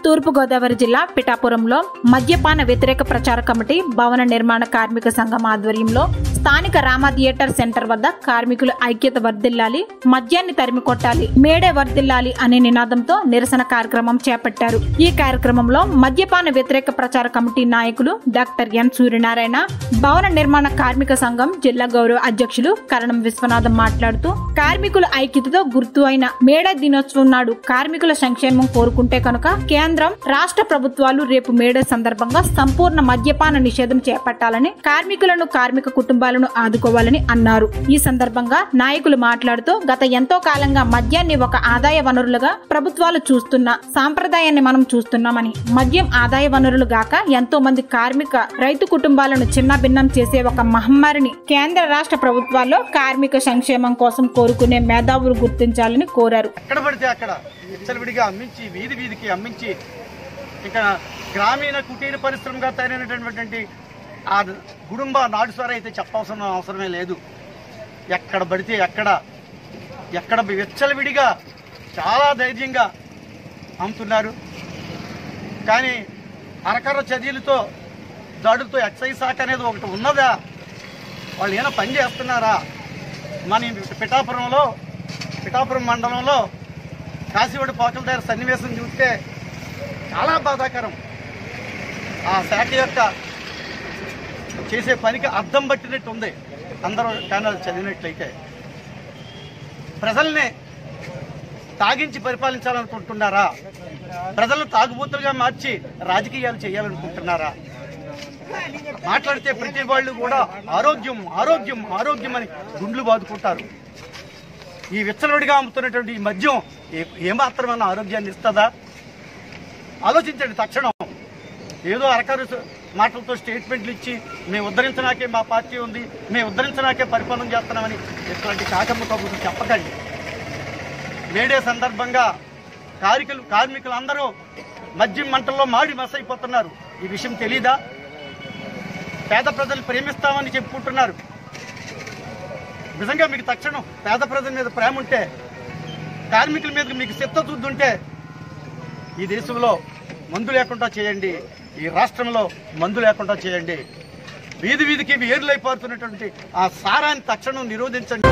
తూర్పుగోదావరి జిల్లా పిఠాపురంలో మద్యపాన వ్యతిరేక ప్రచార కమిటీ భవన నిర్మాణ కార్మిక సంఘం ఆధ్వర్యంలో స్థానిక రామా థియేటర్ సెంటర్ వద్ద కార్మికులు ఐక్యత వర్ధిల్లాలి మద్యాన్ని తరిమి కొట్టాలి మేడే వర్ధిల్లాలి అనే నినాదంతో నిరసన కార్యక్రమం చేపట్టారు ఈ కార్యక్రమంలో మద్యపాన వ్యతిరేక ప్రచార కమిటీ నాయకులు డాక్టర్ ఎన్ సూర్యనారాయణ భవన నిర్మాణ కార్మిక సంఘం జిల్లా గౌరవ అధ్యక్షులు కరణం విశ్వనాథం మాట్లాడుతూ కార్మికుల ఐక్యతతో గుర్తు అయిన మేడే దినోత్సవం నాడు కార్మికుల సంక్షేమం కోరుకుంటే కనుక కేంద్రం రాష్ట్ర ప్రభుత్వాలు రేపు మేడే సందర్భంగా సంపూర్ణ మద్యపాన నిషేధం చేపట్టాలని కార్మికులను కార్మిక కుటుంబాలను ఆదుకోవాలని అన్నారు ఈ సందర్భంగా నాయకులు మాట్లాడుతూ గత ఎంతో కాలంగా మద్యాన్ని ఒక ఆదాయ వనరులుగా ప్రభుత్వాలు చూస్తున్న సాంప్రదాయాన్ని మనం చూస్తున్నామని మద్యం ఆదాయ వనరులు గాక ఎంతో మంది కార్మిక రైతు కుటుంబాలను చిన్నభిన్నం చేసే ఒక మహమ్మారిని కేంద్ర రాష్ట్ర ప్రభుత్వాల్లో కార్మిక సంక్షేమం కోసం కోరుకునే మేధావులు గుర్తించాలని కోరారు ఎక్కడ పడితే అక్కడ విచ్చలవిడిగా అమ్మించి వీధి వీధికి అమ్మించి ఇంకా గ్రామీణ కుటీర పరిశ్రమగా తయారైనటువంటి ఆ గుడుంబ నాడుసారి అయితే చెప్పవలసిన అవసరమే లేదు ఎక్కడ పడితే ఎక్కడ ఎక్కడ విచ్చలవిడిగా చాలా ధైర్యంగా అమ్ముతున్నారు కానీ అరకర చర్యలతో దాడులతో ఎక్సైజ్ శాఖ అనేది ఒకటి ఉన్నదా వాళ్ళు ఏమైనా పని చేస్తున్నారా మన ఈ పిఠాపురంలో పిఠాపురం మండలంలో కాశీవాడి పాకల దగ్గర సన్నివేశం చూస్తే చాలా బాధాకరం ఆ శాఖ యొక్క చేసే పనికి అర్థం పట్టినట్టు ఉంది అందరూ ఛానల్ చదివినట్లయితే ప్రజల్ని తాగించి పరిపాలించాలనుకుంటున్నారా ప్రజలను తాగుబోతులుగా మార్చి రాజకీయాలు చేయాలనుకుంటున్నారా మాట్లాడితే ప్రతి వాళ్ళు కూడా ఆరోగ్యం ఆరోగ్యం ఆరోగ్యం అని గుండ్లు బాదుకుంటారు ఈ విచ్చలవిడిగా అమ్ముతున్నటువంటి ఈ మద్యం ఏ- ఏమాత్రమైన ఆరోగ్యాన్ని ఇస్తుందా ఆలోచించండి తక్షణం ఏదో అరకారు స- మాటలతో స్టేట్మెంట్లు ఇచ్చి మేము ఉద్ధరించడానికే మా పార్టీ ఉంది మేము ఉద్ధరించడానికే పరిపాలన చేస్తున్నామని ఇట్లాంటి కాకమ్మ కబుర్లు చెప్పకండి మేడే సందర్భంగా కార్మికులు కార్మికులందరూ మద్యం మంటల్లో మాడి మసైపోతున్నారు ఈ విషయం తెలీదా పేద ప్రజలు ప్రేమిస్తామని చెప్పుకుంటున్నారు నిజంగా మీకు తక్షణం పేద ప్రజల మీద ప్రేమ ఉంటే కార్మికుల మీద మీకు చిత్తశుద్ధి ఉంటే ఈ దేశంలో మందు లేకుండా చేయండి ఈ రాష్ట్రంలో మందు లేకుండా చేయండి వీధి వీధికి ఏర్లైపోతున్నటువంటి ఆ సారాన్ని తక్షణం నిరోధించండి